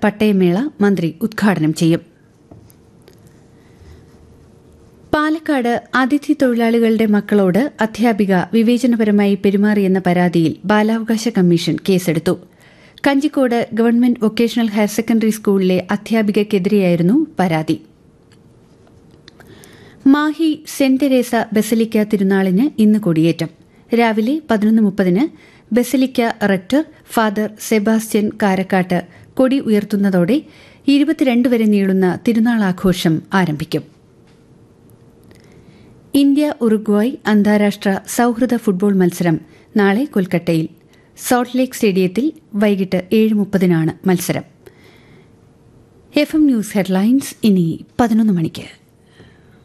പട്ടയമേള മന്ത്രി ഉദ്ഘാടനം ചെയ്യും പാലക്കാട് അതിഥി തൊഴിലാളികളുടെ മക്കളോട് അധ്യാപിക വിവേചനപരമായി പെരുമാറിയെന്ന പരാതിയിൽ ബാലാവകാശ കമ്മീഷൻ കേസെടുത്തു Kanjikode government vocational higher secondary സ്കൂളിലെ അധ്യാപികയ്ക്കെതിരെയായിരുന്നു പരാതി മാഹി സെന്റ് തെരേസ ബസലിക്ക തിരുനാളിന് ഇന്ന് കൊടിയേറ്റം രാവിലെ പതിനൊന്ന് മുപ്പതിന് basilica rector father Sebastian Karakkattu കൊടി ഉയർത്തുന്നതോടെ ഇരുപത്തിരണ്ട് വരെ നീളുന്ന തിരുനാൾ ആഘോഷം ആരംഭിക്കും ഇന്ത്യ ഉറുഗ്വായ് അന്താരാഷ്ട്ര സൌഹൃദ ഫുട്ബോൾ മത്സരം നാളെ കൊൽക്കത്തയിൽ സോൾട്ട് ലേക്ക് സ്റ്റേഡിയത്തിൽ വൈകിട്ട് ഏഴ് മുപ്പതിനാണ് മത്സരം എഫ് എം ന്യൂസ് ഹെഡ്ലൈൻസ് ഇനി പതിനൊന്ന് മണിക്ക്